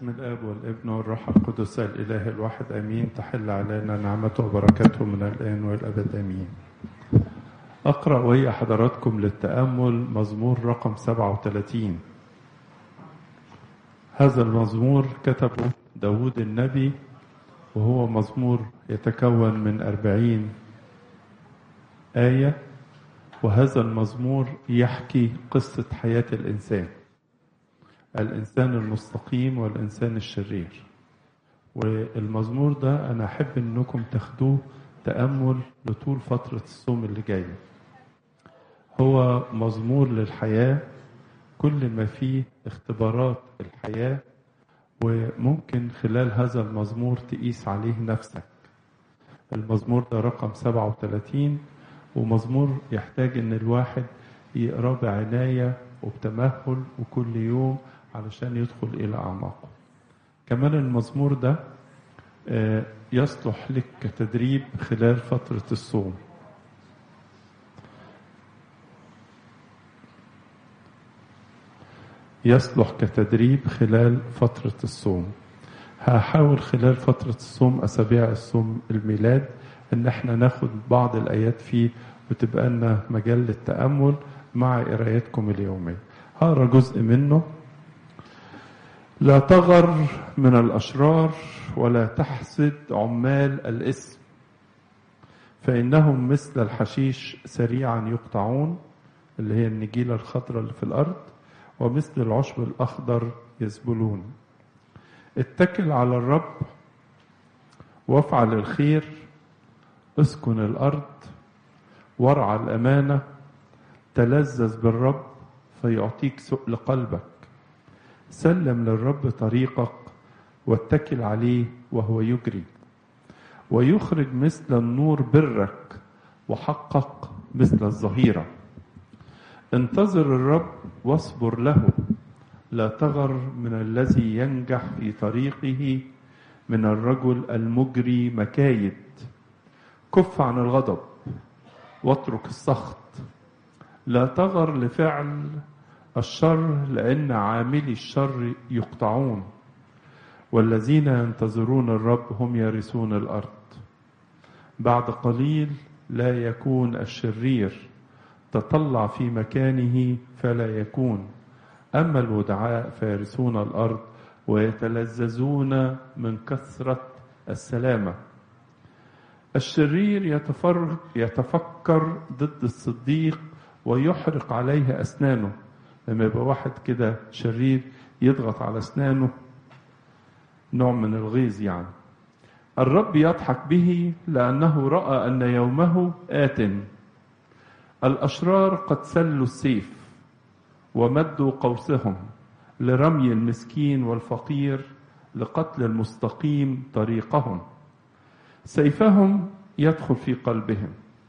باسم الاب والابن والروح القدس الاله الواحد امين تحل علينا نعمته وبركاته من الان والابد امين. اقرا ويا حضراتكم للتامل مزمور رقم 37 هذا المزمور كتبه داود النبي وهو مزمور يتكون من أربعين آية وهذا المزمور يحكي قصة حياة الإنسان الإنسان المستقيم والإنسان الشرير والمزمور ده أنا أحب أنكم تاخدوه تأمل لطول فترة الصوم اللي جاية هو مزمور للحياة كل ما فيه اختبارات الحياة وممكن خلال هذا المزمور تقيس عليه نفسك المزمور ده رقم 37 ومزمور يحتاج ان الواحد يقراه بعناية وبتمهل وكل يوم علشان يدخل الى اعماقه كمان المزمور ده يصلح لك كتدريب خلال فترة الصوم يصلح كتدريب خلال فترة الصوم هحاول خلال فترة الصوم أسابيع الصوم الميلاد إن احنا ناخد بعض الآيات فيه وتبقى لنا مجال للتأمل مع قرايتكم اليومية هقرا جزء منه لا تغر من الأشرار ولا تحسد عمال الإثم فإنهم مثل الحشيش سريعا يقطعون اللي هي النجيلة الخضراء اللي في الأرض ومثل العشب الأخضر يذبلون اتكل على الرب وافعل الخير اسكن الأرض وارعى الأمانة تلذذ بالرب فيعطيك سؤل قلبك سلم للرب طريقك واتكل عليه وهو يجري ويخرج مثل النور برك وحقق مثل الظهيره انتظر الرب واصبر له لا تغر من الذي ينجح في طريقه من الرجل المجري مكايد كف عن الغضب واترك السخط لا تغر لفعل الشر لان عاملي الشر يقطعون والذين ينتظرون الرب هم يرثون الارض بعد قليل لا يكون الشرير تطلع في مكانه فلا يكون أما الودعاء فيرثون الأرض ويتلذذون من كثرة السلامة الشرير يتفر يتفكر ضد الصديق ويحرق عليه أسنانه لما يبقى واحد كده شرير يضغط على أسنانه نوع من الغيظ يعني الرب يضحك به لأنه رأى أن يومه آتٍ الأشرار قد سلوا السيف ومدوا قوسهم لرمي المسكين والفقير لقتل المستقيم طريقهم سيفهم يدخل في قلبهم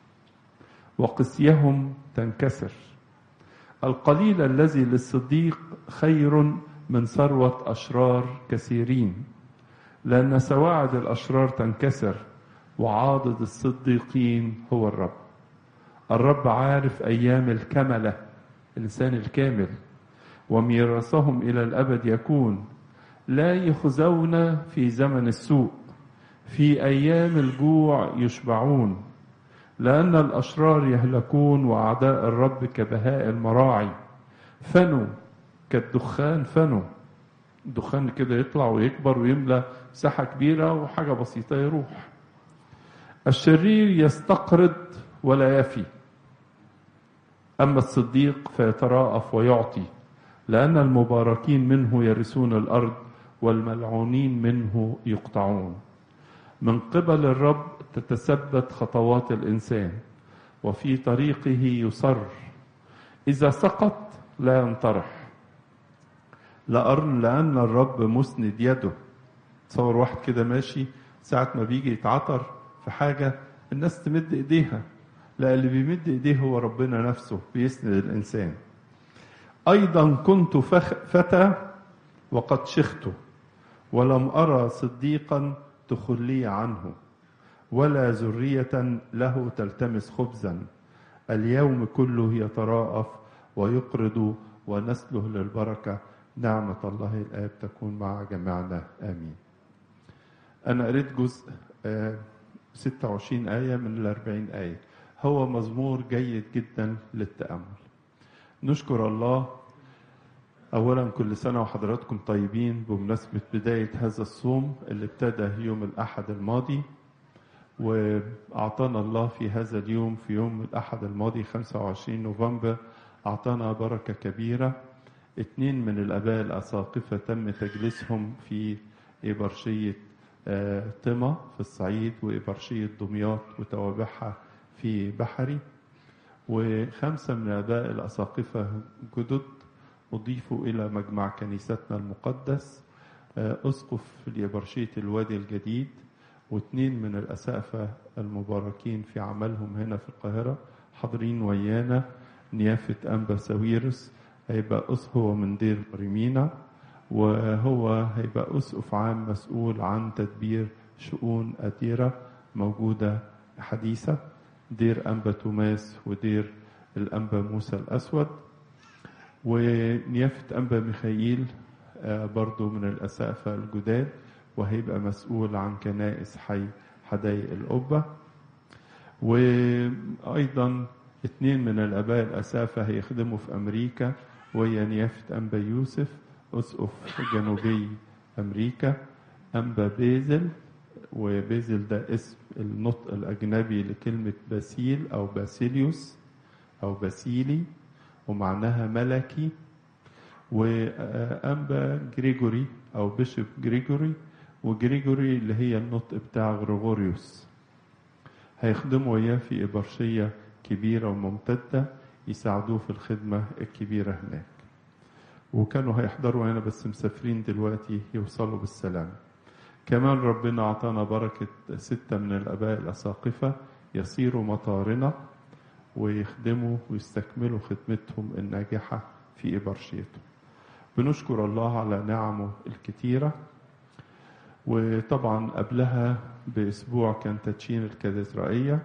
وقسيهم تنكسر القليل الذي للصديق خير من ثروة أشرار كثيرين لأن سواعد الأشرار تنكسر وعاضد الصديقين هو الرب الرب عارف أيام الكملة الإنسان الكامل وميراثهم إلى الأبد يكون لا يخزون في زمن السوء في أيام الجوع يشبعون لأن الأشرار يهلكون وأعداء الرب كبهاء المراعي فنوا كالدخان فنوا الدخان كده يطلع ويكبر ويملى مساحة كبيرة وحاجة بسيطة يروح الشرير يستقرض ولا يفي أما الصديق فيتراءف ويعطي لأن المباركين منه يرثون الأرض والملعونين منه يقطعون من قبل الرب تتثبت خطوات الإنسان وفي طريقه يصر إذا سقط لا ينطرح لأن الرب مسند يده تصور واحد كده ماشي ساعة ما بيجي يتعطر في حاجة الناس تمد إيديها لا اللي بيمد ايديه هو ربنا نفسه بيسند الانسان ايضا كنت فتى وقد شخت ولم ارى صديقا تخلي عنه ولا ذريه له تلتمس خبزا اليوم كله يتراءف ويقرض ونسله للبركه نعمة الله الآب تكون مع جميعنا آمين أنا قريت جزء آه، 26 آية من ال 40 آية هو مزمور جيد جدا للتأمل نشكر الله أولا كل سنة وحضراتكم طيبين بمناسبة بداية هذا الصوم اللي ابتدى يوم الأحد الماضي وأعطانا الله في هذا اليوم في يوم الأحد الماضي 25 نوفمبر أعطانا بركة كبيرة اتنين من الآباء الأساقفة تم تجليسهم في إبرشية آه، طمة في الصعيد وإبرشية دمياط وتوابعها في بحري وخمسة من الآباء الأساقفة جدد أضيفوا إلى مجمع كنيستنا المقدس آه، أسقف لإبرشية الوادي الجديد واثنين من الأسقفة المباركين في عملهم هنا في القاهرة حاضرين ويانا نيافة أنبا ساويرس هيبقى أس هو من دير ريمينا وهو هيبقى أسقف عام مسؤول عن تدبير شؤون أديرة موجودة حديثة دير أنبا توماس ودير الأنبا موسى الأسود ونيافة أنبا ميخائيل آه، برضو من الأسقفة الجداد وهيبقى مسؤول عن كنائس حي حدائق القبة وأيضا اثنين من الآباء الأسافة هيخدموا في أمريكا وهي نيافة أنبا يوسف أسقف جنوبي أمريكا أنبا بيزل وبيزل ده اسم النطق الأجنبي لكلمة باسيل أو باسيليوس أو باسيلي ومعناها ملكي وأنبا جريجوري أو بيشوب جريجوري وجريجوري اللي هي النطق بتاع غريغوريوس هيخدموا وياه في إبرشية كبيرة وممتدة يساعدوه في الخدمة الكبيرة هناك وكانوا هيحضروا هنا بس مسافرين دلوقتي يوصلوا بالسلام كمان ربنا أعطانا بركة ستة من الآباء الأساقفة يصيروا مطارنا ويخدموا ويستكملوا خدمتهم الناجحة في إبرشيته بنشكر الله على نعمه الكتيرة وطبعا قبلها بأسبوع كان تدشين الكاتدرائية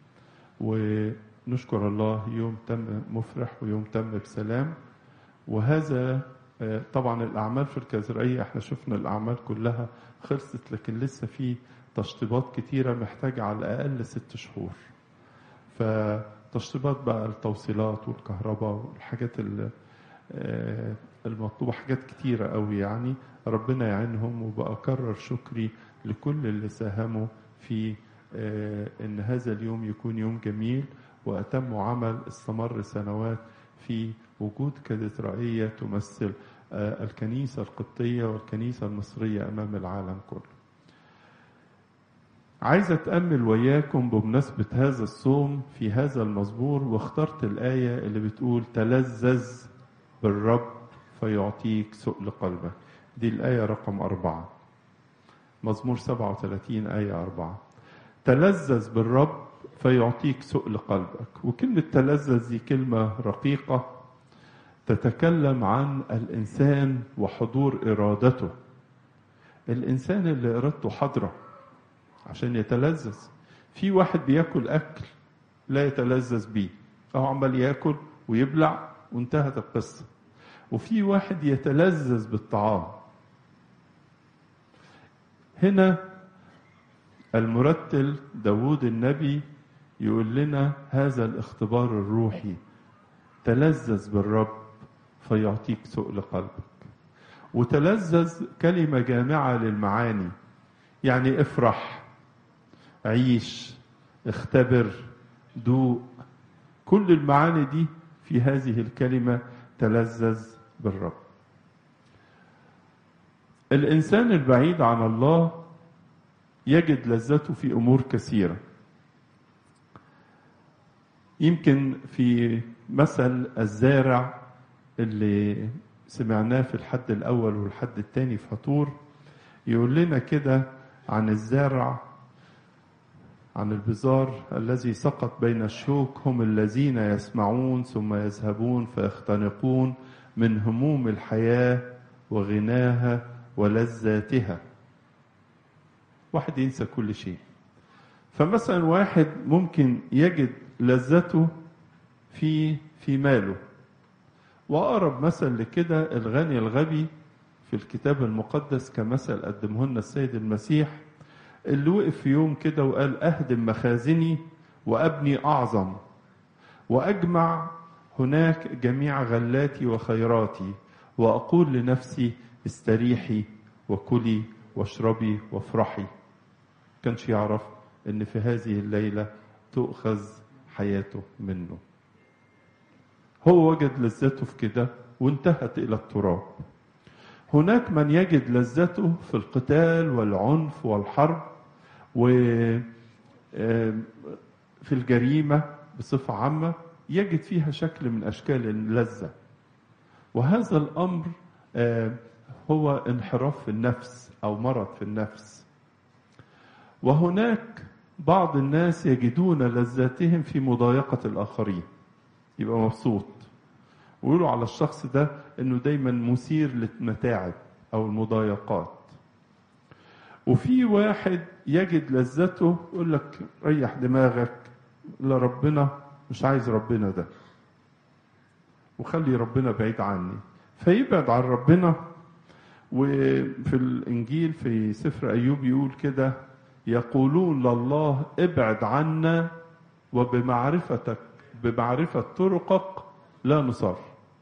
ونشكر الله يوم تم مفرح ويوم تم بسلام وهذا آه، طبعا الأعمال في الكاتدرائية احنا شفنا الأعمال كلها خلصت لكن لسه في تشطيبات كتيرة محتاجة على الأقل ست شهور فتشطيبات بقى التوصيلات والكهرباء والحاجات ال- آه، المطلوبة حاجات كتيرة قوي يعني ربنا يعينهم وبأكرر شكري لكل اللي ساهموا في آه، إن هذا اليوم يكون يوم جميل وأتموا عمل استمر سنوات في وجود كاتدرائية تمثل آه، الكنيسة القبطية والكنيسة المصرية أمام العالم كله عايز أتأمل وياكم بمناسبة هذا الصوم في هذا المزمور واخترت الآية اللي بتقول تلذذ بالرب فيعطيك سؤل قلبك دي الآية رقم أربعة مزمور 37 آية أربعة تلذذ بالرب فيعطيك سؤل قلبك وكلمة تلذذ دي كلمة رقيقة تتكلم عن الإنسان وحضور إرادته الإنسان اللي إرادته حاضرة عشان يتلذذ في واحد بياكل أكل لا يتلذذ بيه أهو عمال ياكل ويبلع وانتهت القصة وفي واحد يتلذذ بالطعام هنا المرتل داوود النبي يقول لنا هذا الاختبار الروحي تلذذ بالرب فيعطيك سؤل قلبك وتلذذ كلمة جامعة للمعاني يعني افرح عيش اختبر دوق كل المعاني دي في هذه الكلمة تلذذ بالرب الإنسان البعيد عن الله يجد لذته في أمور كثيرة يمكن في مثل الزارع اللي سمعناه في الحد الأول والحد الثاني في فطور يقول لنا كده عن الزارع عن البزار الذي سقط بين الشوك هم الذين يسمعون ثم يذهبون فيختنقون من هموم الحياة وغناها ولذاتها واحد ينسى كل شيء فمثلا واحد ممكن يجد لذته في في ماله وأقرب مثل لكده الغني الغبي في الكتاب المقدس كمثل قدمه لنا السيد المسيح اللي وقف في يوم كده وقال أهدم مخازني وأبني أعظم وأجمع هناك جميع غلاتي وخيراتي وأقول لنفسي استريحي وكلي واشربي وافرحي كانش يعرف ان في هذه الليلة تؤخذ حياته منه هو وجد لذته في كده وانتهت الى التراب هناك من يجد لذته في القتال والعنف والحرب و في الجريمة بصفة عامة يجد فيها شكل من أشكال اللذة وهذا الأمر هو انحراف في النفس أو مرض في النفس وهناك بعض الناس يجدون لذاتهم في مضايقة الآخرين يبقى مبسوط ويقولوا على الشخص ده انه دايما مثير للمتاعب او المضايقات وفي واحد يجد لذته يقول لك ريح دماغك لا ربنا مش عايز ربنا ده وخلي ربنا بعيد عني فيبعد عن ربنا وفي الانجيل في سفر ايوب يقول كده يقولون لله ابعد عنا وبمعرفتك بمعرفة طرقك لا نصر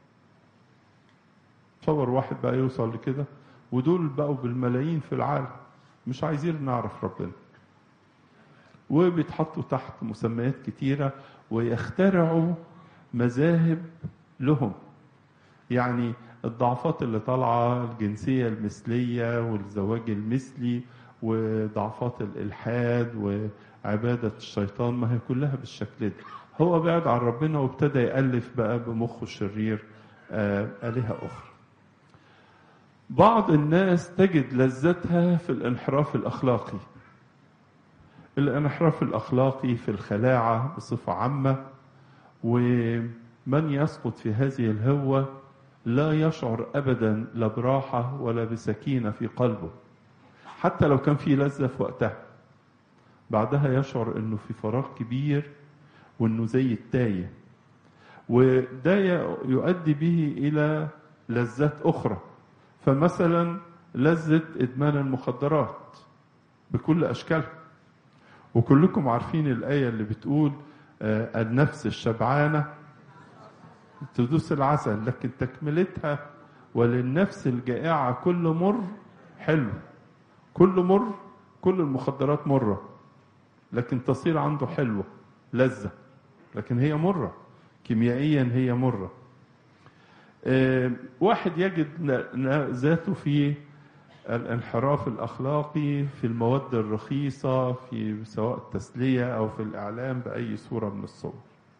تصور واحد بقى يوصل لكده ودول بقوا بالملايين في العالم مش عايزين نعرف ربنا وبيتحطوا تحت مسميات كتيرة ويخترعوا مذاهب لهم يعني الضعفات اللي طالعة الجنسية المثلية والزواج المثلي وضعفات الإلحاد وعبادة الشيطان ما هي كلها بالشكل ده هو بعد عن ربنا وابتدى يألف بقى بمخه الشرير آلهة أخرى بعض الناس تجد لذتها في الانحراف الأخلاقي الانحراف الأخلاقي في الخلاعة بصفة عامة ومن يسقط في هذه الهوة لا يشعر أبدا لا براحة ولا بسكينة في قلبه حتى لو كان في لذة في وقتها بعدها يشعر أنه في فراغ كبير وأنه زي التايه وده يؤدي به إلى لذات أخرى فمثلا لذة إدمان المخدرات بكل أشكالها وكلكم عارفين الآية اللي بتقول آه النفس الشبعانة تدوس العسل لكن تكملتها وللنفس الجائعة كل مر حلو كل مر كل المخدرات مرة لكن تصير عنده حلوة لذة لكن هي مرة كيميائيا هي مرة آه واحد يجد ذاته في الانحراف الأخلاقي في المواد الرخيصة في سواء التسلية أو في الإعلام بأي صورة من الصور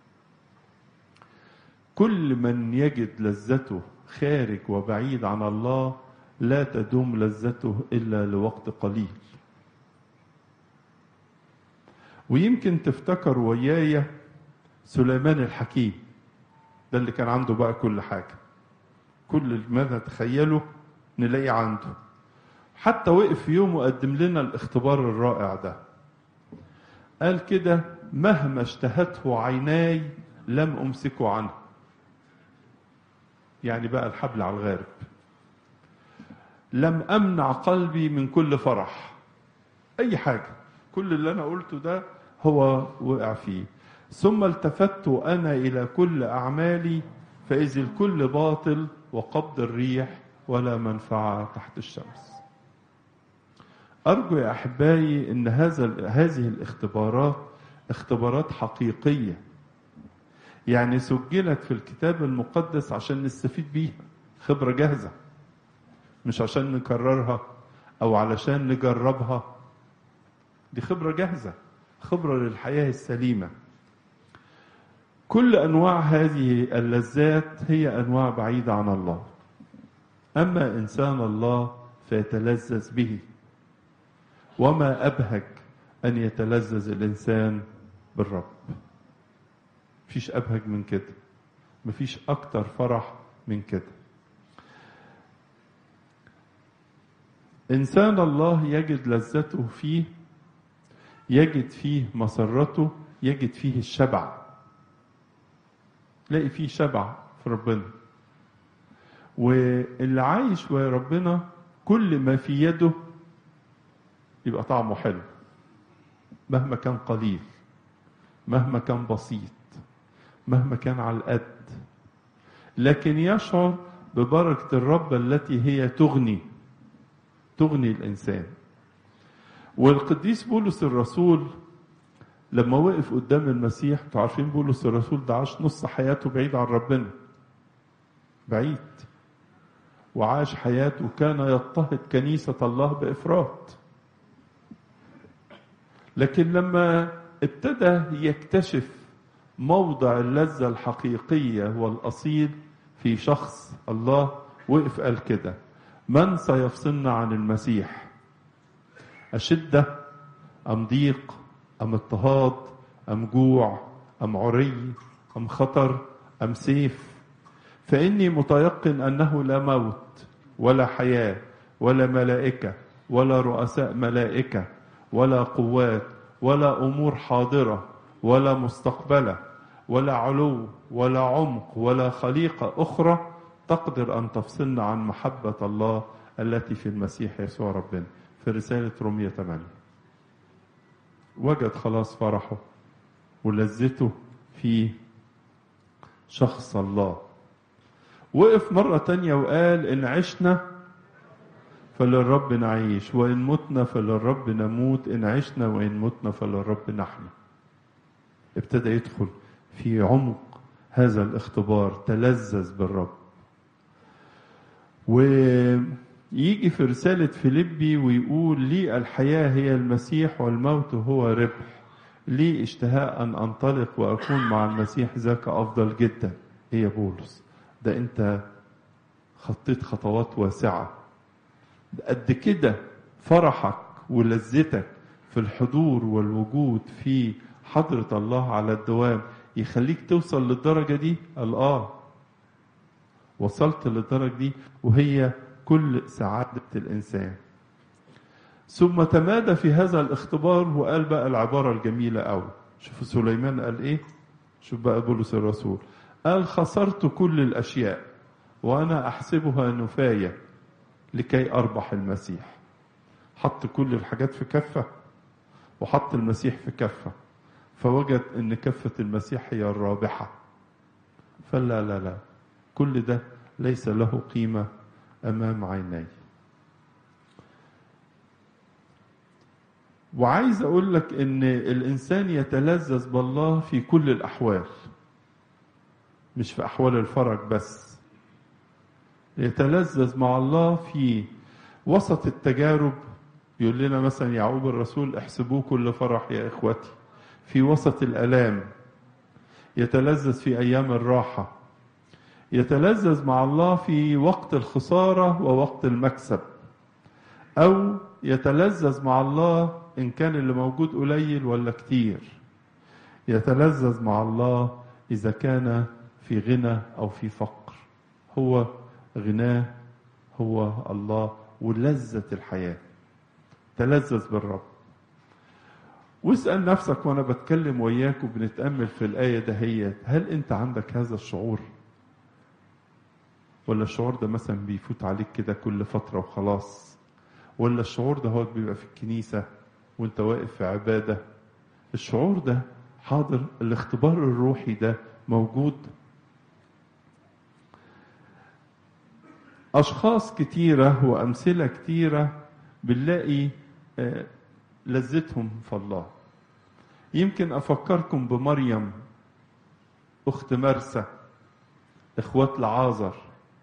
كل من يجد لذته خارج وبعيد عن الله لا تدوم لذته إلا لوقت قليل ويمكن تفتكر وياي سليمان الحكيم ده اللي كان عنده بقى كل حاجة كل ما نتخيله نلاقي عنده حتى وقف في يوم وقدم لنا الاختبار الرائع ده قال كده مهما اشتهته عيناي لم أمسكه عنه يعني بقى الحبل على الغارب لم أمنع قلبي من كل فرح أي حاجة كل اللي أنا قلته ده هو وقع فيه ثم التفت أنا إلى كل أعمالي فإذ الكل باطل وقبض الريح ولا منفعة تحت الشمس أرجو يا أحبائي أن هذا هذه الاختبارات اختبارات حقيقية يعني سجلت في الكتاب المقدس عشان نستفيد بيها خبرة جاهزة مش عشان نكررها أو علشان نجربها دي خبرة جاهزة خبرة للحياة السليمة كل أنواع هذه اللذات هي أنواع بعيدة عن الله أما إنسان الله فيتلذذ به وما أبهج أن يتلذذ الإنسان بالرب مفيش أبهج من كده مفيش أكتر فرح من كده إنسان الله يجد لذته فيه يجد فيه مسرته يجد فيه الشبع تلاقي فيه شبع في ربنا واللي عايش ويا ربنا كل ما في يده يبقى طعمه حلو مهما كان قليل مهما كان بسيط مهما كان على القد لكن يشعر ببركة الرب التي هي تغني تغني الإنسان والقديس بولس الرسول لما وقف قدام المسيح انتوا عارفين بولس الرسول ده عاش نص حياته بعيد عن ربنا بعيد وعاش حياته كان يضطهد كنيسة الله بإفراط لكن لما ابتدى يكتشف موضع اللذة الحقيقية والأصيل في شخص الله وقف قال كده من سيفصلنا عن المسيح أشدة أم ضيق أم اضطهاد أم جوع أم عري أم خطر أم سيف فإني متيقن أنه لا موت ولا حياة ولا ملائكة ولا رؤساء ملائكة ولا قوات ولا أمور حاضرة ولا مستقبلة ولا علو ولا عمق ولا خليقة أخرى تقدر أن تفصلنا عن محبة الله التي في المسيح يسوع ربنا في رسالة رومية 8 وجد خلاص فرحه ولذته في شخص الله وقف مرة تانية وقال إن عشنا فللرب نعيش وإن متنا فللرب نموت إن عشنا وإن متنا فللرب نحن ابتدى يدخل في عمق هذا الاختبار تلذذ بالرب ويجي في رسالة فيليبي ويقول لي الحياة هي المسيح والموت هو ربح لي اشتهاء أن أنطلق وأكون مع المسيح ذاك أفضل جدا هي بولس ده أنت خطيت خطوات واسعة قد كده فرحك ولذتك في الحضور والوجود في حضرة الله على الدوام يخليك توصل للدرجة دي قال آه وصلت للدرجة دي وهي كل سعادة الإنسان ثم تمادى في هذا الاختبار وقال بقى العبارة الجميلة أوي شوفوا سليمان قال إيه شوف بقى بولس الرسول قال خسرت كل الأشياء وأنا أحسبها نفاية لكي أربح المسيح حط كل الحاجات في كفة وحط المسيح في كفة فوجد أن كفة المسيح هي الرابحة فلا لا لا كل ده ليس له قيمة أمام عيني وعايز أقول لك أن الإنسان يتلذذ بالله في كل الأحوال مش في أحوال الفرج بس يتلذذ مع الله في وسط التجارب يقول لنا مثلا يعقوب الرسول احسبوه كل فرح يا إخوتي في وسط الآلام يتلذذ في أيام الراحة يتلذذ مع الله في وقت الخسارة ووقت المكسب أو يتلذذ مع الله إن كان اللي موجود قليل ولا كتير يتلذذ مع الله إذا كان في غنى أو في فقر هو غناه هو الله ولذة الحياة تلذذ بالرب واسأل نفسك وأنا بتكلم وياك وبنتأمل في الآية دهيت هل أنت عندك هذا الشعور ولا الشعور ده مثلا بيفوت عليك كده كل فترة وخلاص ولا الشعور ده هو بيبقى في الكنيسة وانت واقف في عبادة الشعور ده حاضر الاختبار الروحي ده موجود أشخاص كتيرة وأمثلة كتيرة بنلاقي لذتهم في الله يمكن أفكركم بمريم أخت مرسى إخوات لعازر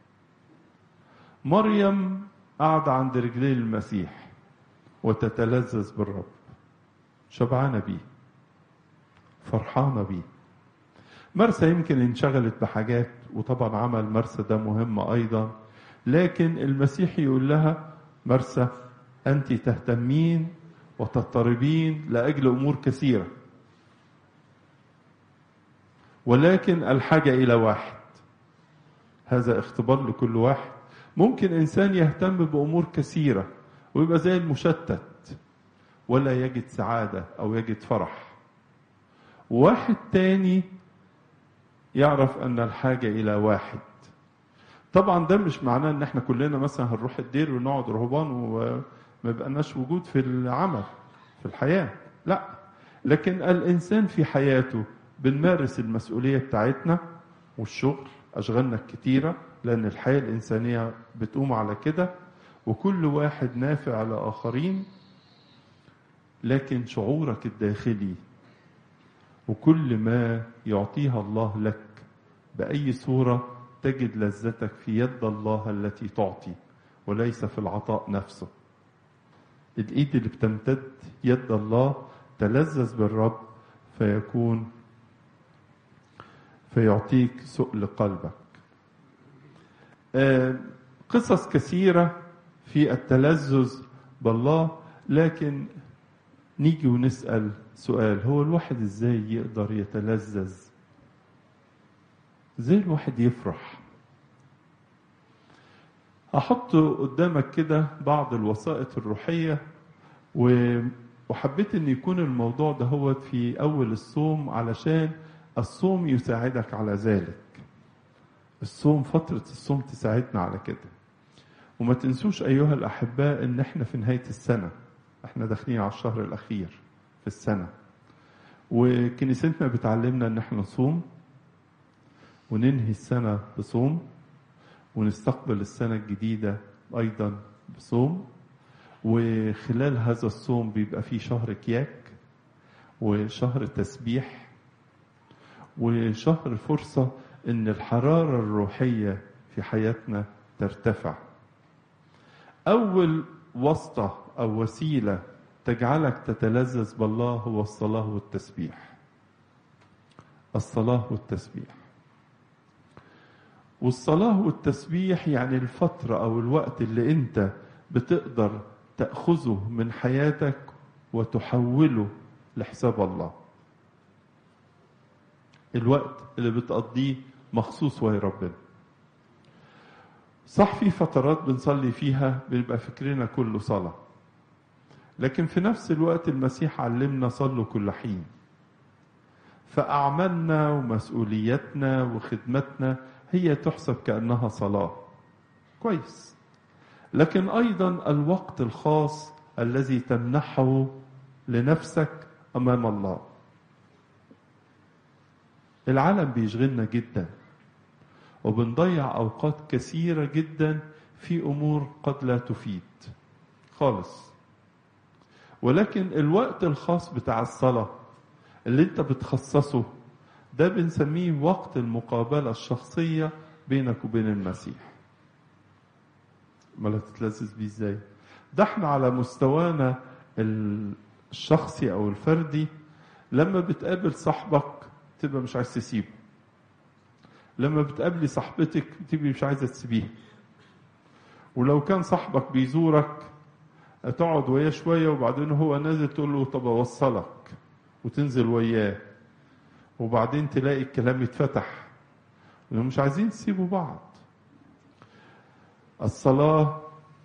مريم قاعدة عند رجلي المسيح وتتلذذ بالرب شبعانة بيه فرحانة بيه مرسى يمكن انشغلت بحاجات وطبعا عمل مرسى ده مهم أيضا لكن المسيح يقول لها مرسى أنت تهتمين وتضطربين لأجل أمور كثيرة ولكن الحاجة إلى واحد هذا اختبار لكل واحد ممكن إنسان يهتم بأمور كثيرة ويبقى زي المشتت ولا يجد سعادة أو يجد فرح واحد تاني يعرف أن الحاجة إلى واحد طبعا ده مش معناه ان احنا كلنا مثلا هنروح الدير ونقعد رهبان وما يبقناش وجود في العمل في الحياة لا لكن الإنسان في حياته بنمارس المسؤولية بتاعتنا والشغل أشغالنا الكتيرة لأن الحياة الإنسانية بتقوم على كده وكل واحد نافع لآخرين لكن شعورك الداخلي وكل ما يعطيها الله لك بأي صورة تجد لذتك في يد الله التي تعطي وليس في العطاء نفسه الإيد اللي بتمتد يد الله تلذذ بالرب فيكون فيعطيك سؤل قلبك قصص كثيرة في التلذذ بالله لكن نيجي ونسأل سؤال هو الواحد ازاي يقدر يتلذذ ازاي الواحد يفرح هحط قدامك كده بعض الوسائط الروحية وحبيت ان يكون الموضوع ده هو في اول الصوم علشان الصوم يساعدك على ذلك الصوم فترة الصوم تساعدنا على كده وما تنسوش أيها الأحباء إن إحنا في نهاية السنة إحنا داخلين على الشهر الأخير في السنة وكنيستنا بتعلمنا إن إحنا نصوم وننهي السنة بصوم ونستقبل السنة الجديدة أيضا بصوم وخلال هذا الصوم بيبقى فيه شهر كياك وشهر تسبيح وشهر فرصة إن الحرارة الروحية في حياتنا ترتفع. أول واسطة أو وسيلة تجعلك تتلذذ بالله هو الصلاة والتسبيح. الصلاة والتسبيح. والصلاة والتسبيح يعني الفترة أو الوقت اللي أنت بتقدر تأخذه من حياتك وتحوله لحساب الله. الوقت اللي بتقضيه مخصوص وهي ربنا صح في فترات بنصلي فيها بيبقى فكرنا كله صلاة لكن في نفس الوقت المسيح علمنا صلوا كل حين فأعمالنا ومسؤولياتنا وخدمتنا هي تحسب كأنها صلاة كويس لكن أيضا الوقت الخاص الذي تمنحه لنفسك أمام الله العالم بيشغلنا جدا وبنضيع اوقات كثيره جدا في امور قد لا تفيد خالص ولكن الوقت الخاص بتاع الصلاه اللي انت بتخصصه ده بنسميه وقت المقابله الشخصيه بينك وبين المسيح ما لا تتلذذ بيه ازاي ده احنا على مستوانا الشخصي او الفردي لما بتقابل صاحبك تبقى مش عايز تسيبه لما بتقابلي صاحبتك تبقي مش عايزه تسيبيها ولو كان صاحبك بيزورك تقعد وياه شويه وبعدين هو نازل تقول له طب اوصلك وتنزل وياه وبعدين تلاقي الكلام يتفتح لانهم مش عايزين تسيبوا بعض الصلاه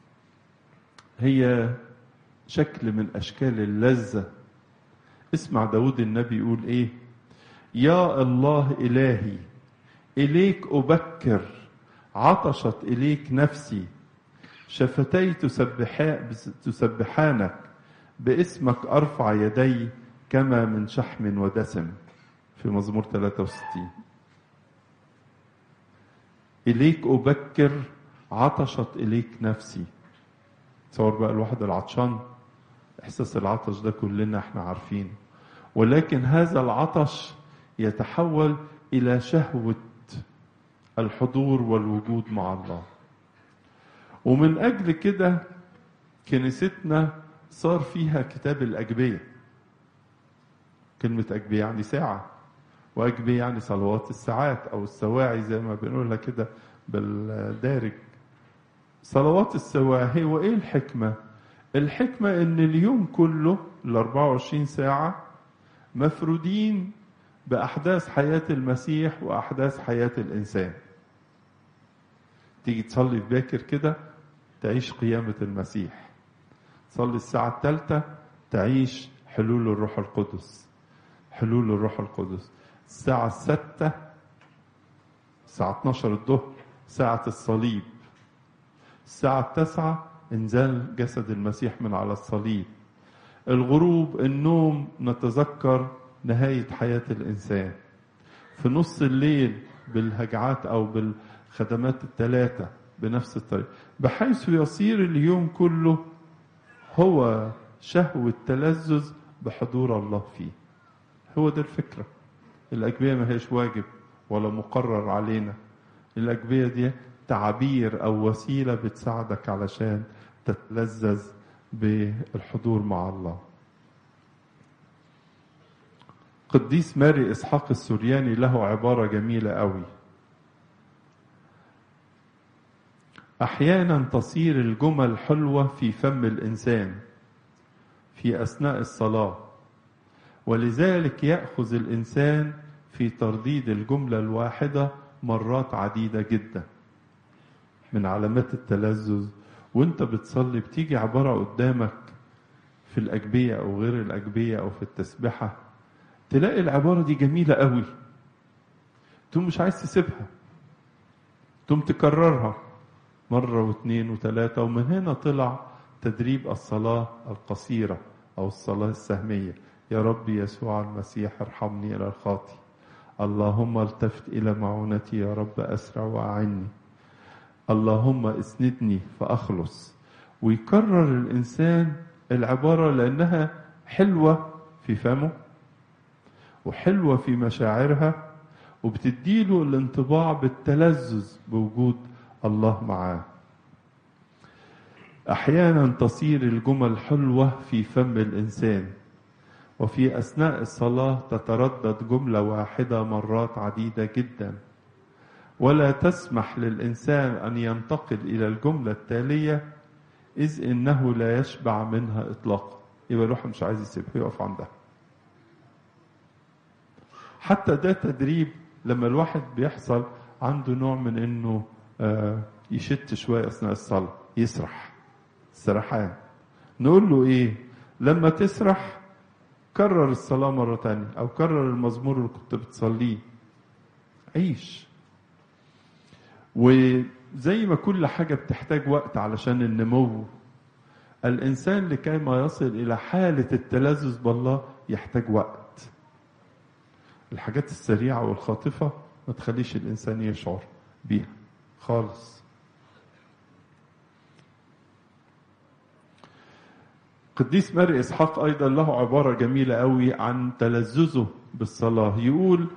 هي شكل من اشكال اللذه اسمع داود النبي يقول ايه يا الله إلهي إليك أبكر عطشت إليك نفسي شفتي تسبحا تسبحانك باسمك أرفع يدي كما من شحم ودسم في مزمور 63 إليك أبكر عطشت إليك نفسي تصور بقى الواحد العطشان إحساس العطش ده كلنا احنا عارفينه ولكن هذا العطش يتحول الى شهوه الحضور والوجود مع الله ومن اجل كده كنيستنا صار فيها كتاب الاجبيه كلمه اجبيه يعني ساعه واجبيه يعني صلوات الساعات او السواعي زي ما بنقولها كده بالدارج صلوات السواعي هو ايه الحكمه الحكمه ان اليوم كله ال 24 ساعه مفرودين بأحداث حياة المسيح وأحداث حياة الإنسان تيجي تصلي في باكر كده تعيش قيامة المسيح تصلي الساعة الثالثة تعيش حلول الروح القدس حلول الروح القدس الساعة الستة الساعة 12 الظهر ساعة الصليب الساعة التاسعة انزال جسد المسيح من على الصليب الغروب النوم نتذكر نهاية حياة الإنسان في نص الليل بالهجعات أو بالخدمات الثلاثة بنفس الطريقة بحيث يصير اليوم كله هو شهوة تلذذ بحضور الله فيه هو ده الفكرة الأجبية ما هيش واجب ولا مقرر علينا الأجبية دي تعبير أو وسيلة بتساعدك علشان تتلذذ بالحضور مع الله قديس ماري إسحاق السورياني له عبارة جميلة قوي أحيانا تصير الجمل حلوة في فم الإنسان في أثناء الصلاة ولذلك يأخذ الإنسان في ترديد الجملة الواحدة مرات عديدة جدا من علامات التلذذ وانت بتصلي بتيجي عبارة قدامك في الأجبية أو غير الأجبية أو في التسبحة تلاقي العبارة دي جميلة قوي تقوم مش عايز تسيبها تقوم تكررها مرة واثنين وثلاثة ومن هنا طلع تدريب الصلاة القصيرة أو الصلاة السهمية يا رب يسوع المسيح ارحمني إلى الخاطي اللهم التفت إلى معونتي يا رب أسرع وأعني اللهم اسندني فأخلص ويكرر الإنسان العبارة لأنها حلوة في فمه وحلوة في مشاعرها وبتديله الانطباع بالتلذذ بوجود الله معاه أحيانا تصير الجمل حلوة في فم الإنسان وفي أثناء الصلاة تتردد جملة واحدة مرات عديدة جدا ولا تسمح للإنسان أن ينتقل إلى الجملة التالية إذ إنه لا يشبع منها إطلاقا يبقى الواحد مش عايز يسيبها يقف عندها حتى ده تدريب لما الواحد بيحصل عنده نوع من إنه آه يشت شوية أثناء الصلاة يسرح سرحان نقول له إيه لما تسرح كرر الصلاة مرة تانية أو كرر المزمور اللي كنت بتصليه عيش وزي ما كل حاجة بتحتاج وقت علشان النمو الإنسان لكي ما يصل إلى حالة التلذذ بالله يحتاج وقت الحاجات السريعة والخاطفة ما تخليش الإنسان يشعر بيها خالص قديس ماري إسحاق أيضا له عبارة جميلة قوي عن تلذذه بالصلاة يقول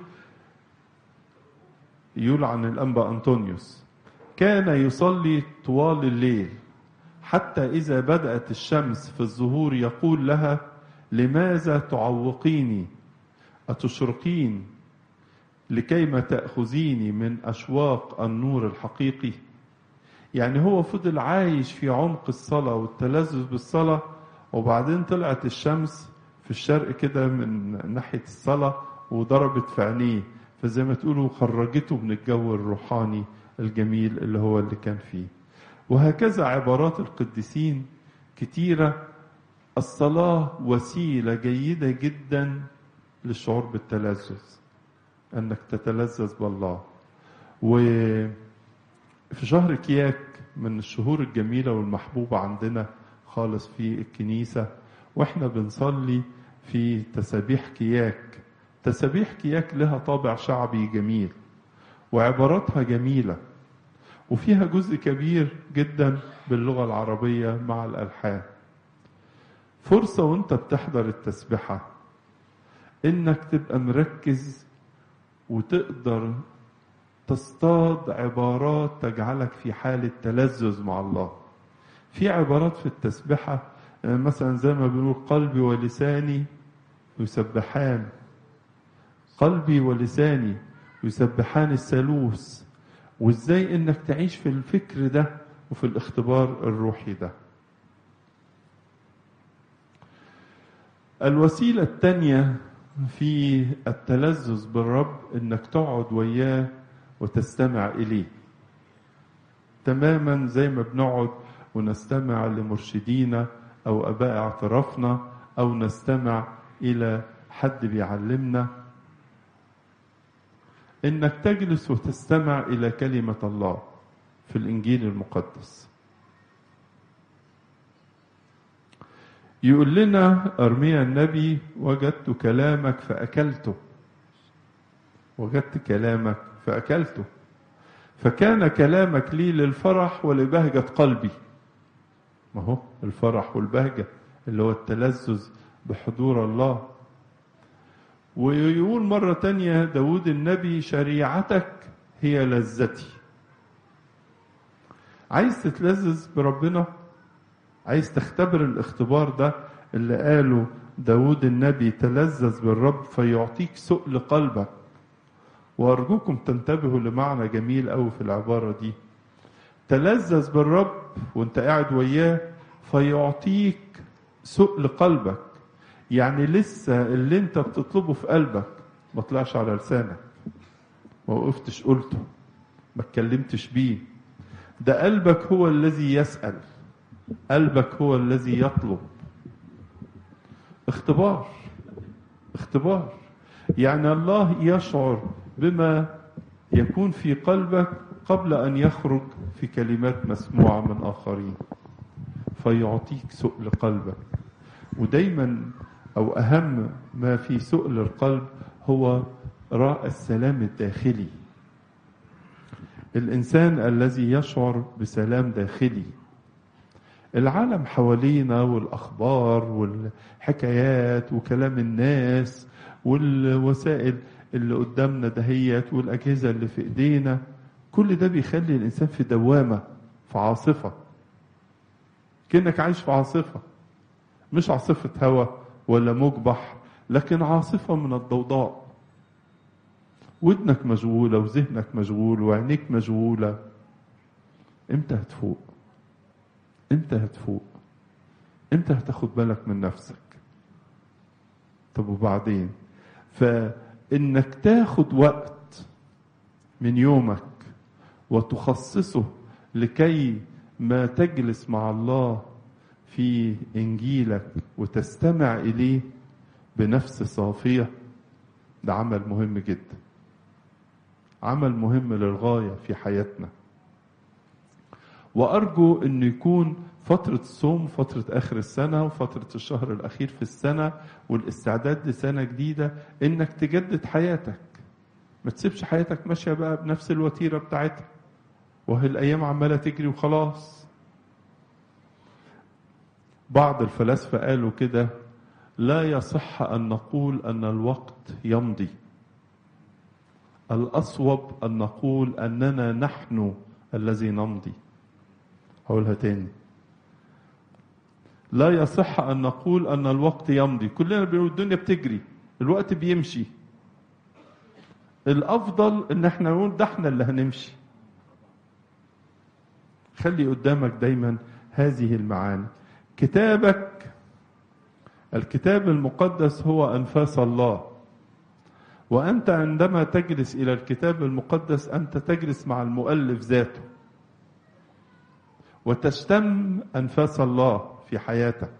يقول عن الأنبا أنطونيوس كان يصلي طوال الليل حتى إذا بدأت الشمس في الظهور يقول لها لماذا تعوقيني أتشرقين لكيما تأخذيني من أشواق النور الحقيقي يعني هو فضل عايش في عمق الصلاة والتلذذ بالصلاة وبعدين طلعت الشمس في الشرق كده من ناحية الصلاة وضربت في عينيه فزي ما تقولوا خرجته من الجو الروحاني الجميل اللي هو اللي كان فيه وهكذا عبارات القديسين كتيرة الصلاة وسيلة جيدة جدا للشعور بالتلذذ انك تتلذذ بالله وفي شهر كياك من الشهور الجميلة والمحبوبة عندنا خالص في الكنيسة واحنا بنصلي في تسابيح كياك تسابيح كياك لها طابع شعبي جميل وعباراتها جميلة وفيها جزء كبير جدا باللغة العربية مع الألحان فرصة وانت بتحضر التسبحة انك تبقى مركز وتقدر تصطاد عبارات تجعلك في حالة تلذذ مع الله في عبارات في التسبحة مثلا زي ما بنقول قلبي ولساني يسبحان قلبي ولساني يسبحان الثالوث وازاي انك تعيش في الفكر ده وفي الاختبار الروحي ده الوسيلة الثانية في التلذذ بالرب انك تقعد وياه وتستمع اليه تماما زي ما بنقعد ونستمع لمرشدينا او اباء اعترافنا او نستمع الى حد بيعلمنا انك تجلس وتستمع الى كلمه الله في الإنجيل المقدس يقول لنا أرميا النبي وجدت كلامك فأكلته وجدت كلامك فأكلته فكان كلامك لي للفرح ولبهجة قلبي ما هو الفرح والبهجة اللي هو التلذذ بحضور الله ويقول مرة تانية داود النبي شريعتك هي لذتي عايز تتلذذ بربنا عايز تختبر الاختبار ده اللي قاله داود النبي تلذذ بالرب فيعطيك سؤل قلبك وأرجوكم تنتبهوا لمعنى جميل أوي في العبارة دي تلذذ بالرب وانت قاعد وياه فيعطيك سؤل قلبك يعني لسه اللي انت بتطلبه في قلبك ما طلعش على لسانك ما وقفتش قلته ما اتكلمتش بيه ده قلبك هو الذي يسأل قلبك هو الذي يطلب اختبار اختبار يعني الله يشعر بما يكون في قلبك قبل ان يخرج في كلمات مسموعه من اخرين فيعطيك سؤل قلبك ودايما او اهم ما في سؤل القلب هو راء السلام الداخلي الانسان الذي يشعر بسلام داخلي العالم حوالينا والاخبار والحكايات وكلام الناس والوسائل اللي قدامنا دهيت والاجهزه اللي في ايدينا كل ده بيخلي الانسان في دوامه في عاصفه كانك عايش في عاصفه مش عاصفه هواء ولا موج بحر لكن عاصفه من الضوضاء ودنك مشغوله وذهنك مشغول وعينيك مشغوله امتى هتفوق امتى هتفوق امتى هتاخد بالك من نفسك طب وبعدين فانك تاخد وقت من يومك وتخصصه لكي ما تجلس مع الله في انجيلك وتستمع اليه بنفس صافيه ده عمل مهم جدا عمل مهم للغايه في حياتنا وارجو انه يكون فترة الصوم فترة آخر السنة وفترة الشهر الأخير في السنة والاستعداد لسنة جديدة إنك تجدد حياتك ما تسيبش حياتك ماشية بقى بنفس الوتيرة بتاعتها وهي الأيام عمالة تجري وخلاص بعض الفلاسفة قالوا كده لا يصح أن نقول أن الوقت يمضي الأصوب أن نقول أننا نحن الذي نمضي هقولها تاني لا يصح أن نقول أن الوقت يمضي كلنا بنقول الدنيا بتجري الوقت بيمشي الأفضل إن احنا نقول ده احنا اللي هنمشي خلي قدامك دايما هذه المعاني كتابك الكتاب المقدس هو أنفاس الله وأنت عندما تجلس إلى الكتاب المقدس أنت تجلس مع المؤلف ذاته وتشتم أنفاس الله في حياتك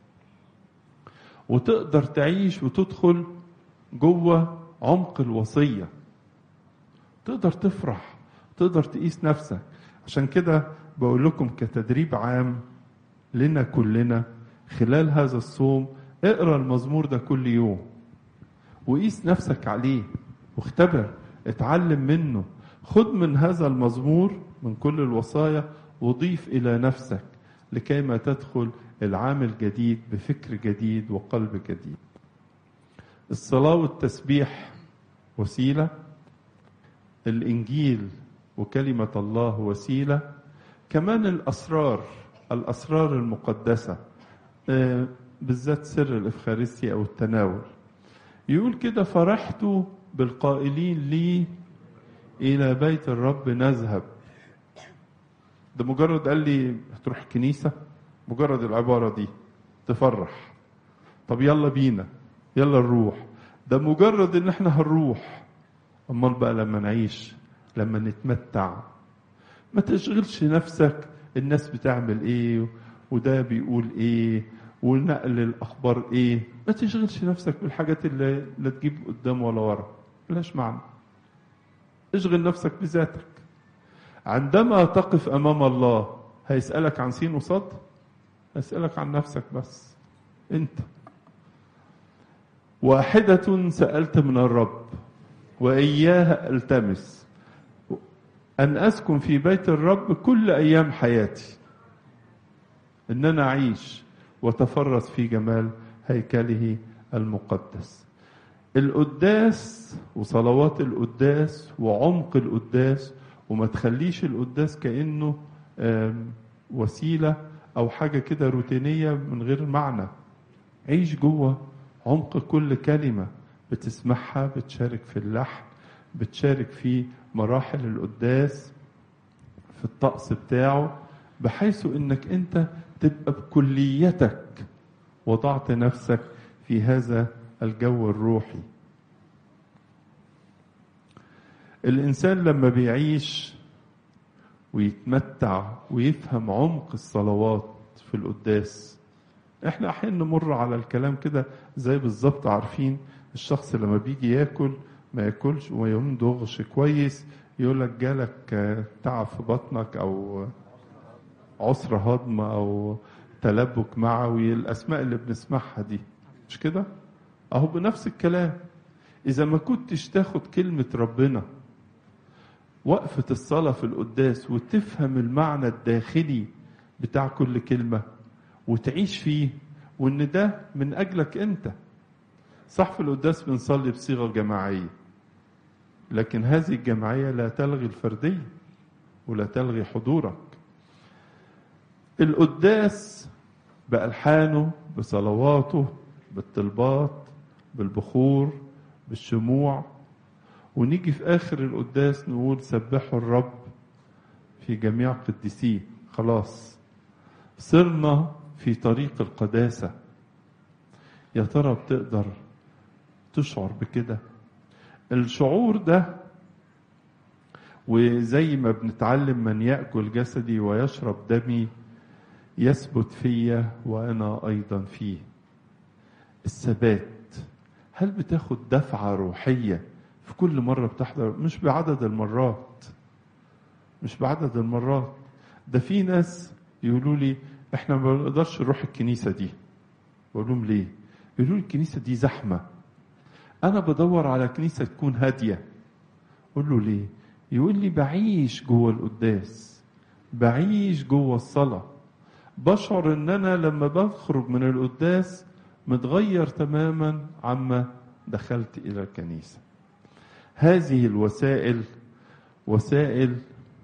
وتقدر تعيش وتدخل جوه عمق الوصية تقدر تفرح تقدر تقيس نفسك عشان كده بقول لكم كتدريب عام لنا كلنا خلال هذا الصوم اقرا المزمور ده كل يوم وقيس نفسك عليه واختبر اتعلم منه خد من هذا المزمور من كل الوصايا وضيف الى نفسك لكي ما تدخل العام الجديد بفكر جديد وقلب جديد الصلاة والتسبيح وسيلة الإنجيل وكلمة الله وسيلة كمان الأسرار الأسرار المقدسة بالذات سر الإفخارستيا أو التناول يقول كده فرحت بالقائلين لي إلى بيت الرب نذهب ده مجرد قال لي هتروح الكنيسة مجرد العبارة دي تفرح طب يلا بينا يلا نروح ده مجرد ان احنا هنروح امال بقى لما نعيش لما نتمتع ما تشغلش نفسك الناس بتعمل ايه وده بيقول ايه ونقل الاخبار ايه ما تشغلش نفسك بالحاجات اللي لا تجيب قدام ولا ورا ملهاش معنى اشغل نفسك بذاتك عندما تقف أمام الله هيسألك عن سين وصاد هيسألك عن نفسك بس أنت واحدة سألت من الرب وإياها ألتمس أن أسكن في بيت الرب كل أيام حياتي إن أنا أعيش وتفرس في جمال هيكله المقدس القداس وصلوات القداس وعمق القداس وما تخليش القداس كأنه وسيلة أو حاجة كده روتينية من غير معنى عيش جوه عمق كل كلمة بتسمعها بتشارك في اللحن بتشارك في مراحل القداس في الطقس بتاعه بحيث انك انت تبقى بكليتك وضعت نفسك في هذا الجو الروحي الانسان لما بيعيش ويتمتع ويفهم عمق الصلوات في القداس احنا احيانا نمر على الكلام كده زي بالظبط عارفين الشخص لما بيجي ياكل ما ياكلش وما يمضغش كويس يقول لك جالك تعب في بطنك او عسر هضم او تلبك معوي الاسماء اللي بنسمعها دي مش كده اهو بنفس الكلام اذا ما كنتش تاخد كلمه ربنا وقفه الصلاه في القداس وتفهم المعنى الداخلي بتاع كل كلمه وتعيش فيه وان ده من اجلك انت صح في القداس بنصلي بصيغه جماعيه لكن هذه الجماعيه لا تلغي الفرديه ولا تلغي حضورك القداس بألحانه بصلواته بالطلبات بالبخور بالشموع ونيجي في آخر القداس نقول سبحوا الرب في جميع قديسيه خلاص صرنا في طريق القداسة يا ترى بتقدر تشعر بكده الشعور ده وزي ما بنتعلم من يأكل جسدي ويشرب دمي يثبت فيا وأنا أيضا فيه الثبات هل بتاخد دفعة روحية في كل مرة بتحضر مش بعدد المرات مش بعدد المرات ده في ناس يقولوا لي احنا ما بنقدرش نروح الكنيسة دي بقول لهم ليه يقولوا لي الكنيسة دي زحمة أنا بدور على كنيسة تكون هادية أقول له ليه يقول لي بعيش جوه القداس بعيش جوه الصلاة بشعر ان انا لما بخرج من القداس متغير تماما عما دخلت الى الكنيسة هذه الوسائل وسائل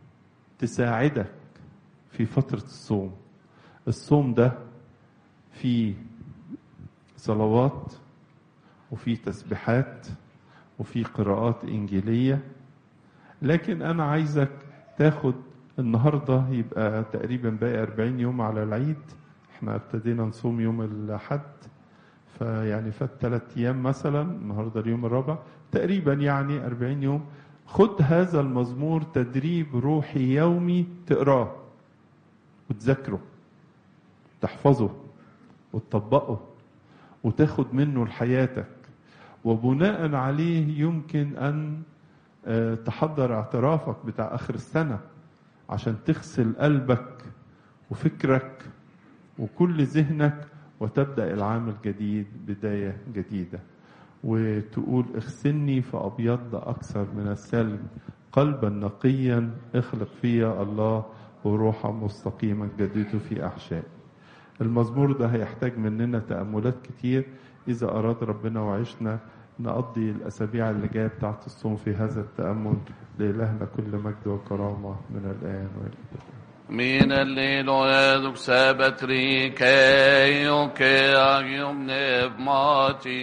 تساعدك في فترة الصوم الصوم ده فيه صلوات وفي تسبيحات وفي قراءات إنجيلية لكن أنا عايزك تاخد النهاردة يبقى تقريبا باقي 40 يوم على العيد احنا ابتدينا نصوم يوم الأحد فيعني فات ثلاث أيام مثلا النهاردة اليوم الرابع تقريبا يعني 40 يوم خد هذا المزمور تدريب روحي يومي تقراه وتذاكره تحفظه وتطبقه وتاخد منه لحياتك وبناء عليه يمكن أن تحضر اعترافك بتاع آخر السنة عشان تغسل قلبك وفكرك وكل ذهنك وتبدأ العام الجديد بداية جديدة وتقول اغسلني فأبيض أكثر من الثلج قلبا نقيا اخلق فيا الله وروحا مستقيما جدده في أحشائي المزمور ده هيحتاج مننا تأملات كتير إذا أراد ربنا وعشنا نقضي الأسابيع اللي جاية بتاعت الصوم في هذا التأمل لإلهنا كل مجد وكرامة من الآن والأبد Min lillojäduk säbetri keio keagium nevmati.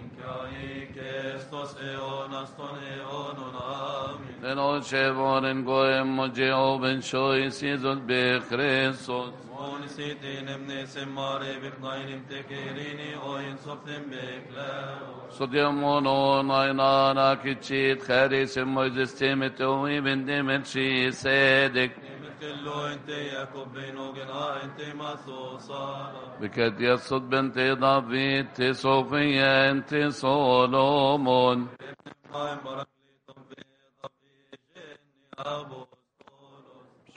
Den oce voren goem mo Jehoven shois Jezus be Christus. Sodjemono nainana kitchit cherisim Moises timet oi bendemet shi sedek. بكد يصد بنت دافيد صوفيا انت سولومون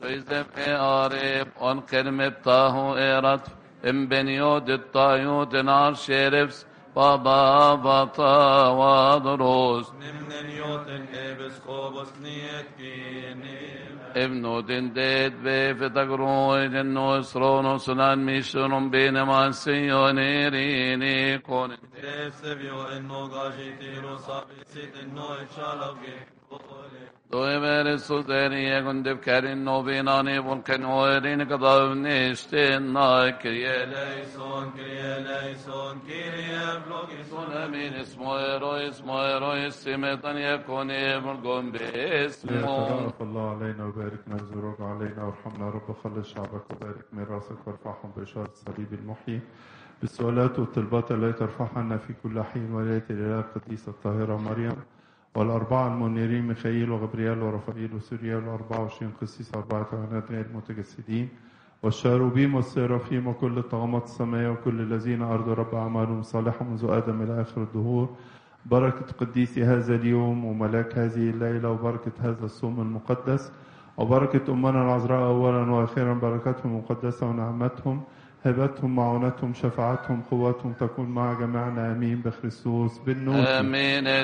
Sözde e arif on kelimet tahu erat em beniyod tayud nar şerefs baba bata vadros Nimnen joten episkopos niet kinim. ابن دندد بفتقرويد النوس رونوس الانميشن بينما سيونيريني كون Sevio en nogaji tiro sabisit en no echalagi. دويبر سوداني كنت بكارين نوبيناني بولكن ويرين قضاو نيشتين نايكريا Eleison, Kyrie eleison, Kyrie vlogison. سلامين اسمو ايرو اسمو ايرو اسمتان يكون ابن باسمه يترأف الله علينا وباركنا وزرق علينا وارحمنا رب خلص شعبك وبارك ميراثك وارفعهم بإشارة الصليب المحيي بالسؤالات والطلبات التي ترفعها لنا في كل حين ولاية الإله القديسة الطاهرة مريم والأربعة المنيرين ميخائيل وغبريال ورفائيل وسوريال والأربعة وعشرين قسيس أربعة كهنات غير متجسدين والشاروبيم والسيرافيم وكل الطغمات السماء وكل الذين أرضوا رب أعمالهم صالحة منذ آدم إلى آخر الدهور بركة قديس هذا اليوم وملاك هذه الليلة وبركة هذا الصوم المقدس وبركة أمنا العذراء أولا وأخيرا بركتهم المقدسة ونعمتهم هبتهم معونتهم شفاعتهم قوتهم تكون مع جميعنا آمين بخريستوس بالنور امين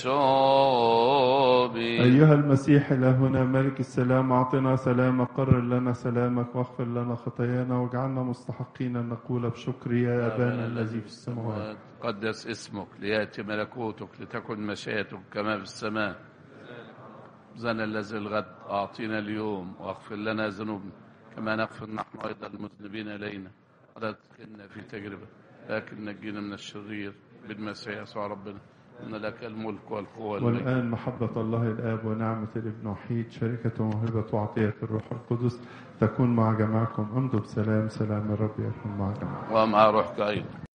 سشوبي أيها المسيح إلهنا ملك السلام أعطنا سلامك قرر لنا سلامك واغفر لنا خطايانا واجعلنا مستحقين أن نقول بشكر يا أبانا الذي في السماوات قدس اسمك ليأتي ملكوتك لتكن مشيئتك كما في السماء زنا الذي الغد أعطينا اليوم واغفر لنا ذنوبنا كما نغفر نحن أيضا المذنبين إلينا ولا تدخلنا في تجربة لكن نجينا من الشرير بالمسيح يسوع ربنا إن لك الملك والقوة والمجد والآن محبة الله الآب ونعمة الابن وحيد شركة وموهبة وعطية الروح القدس تكون مع جميعكم امضوا بسلام سلام الرب يكون مع جميعكم ومع روحك أيضا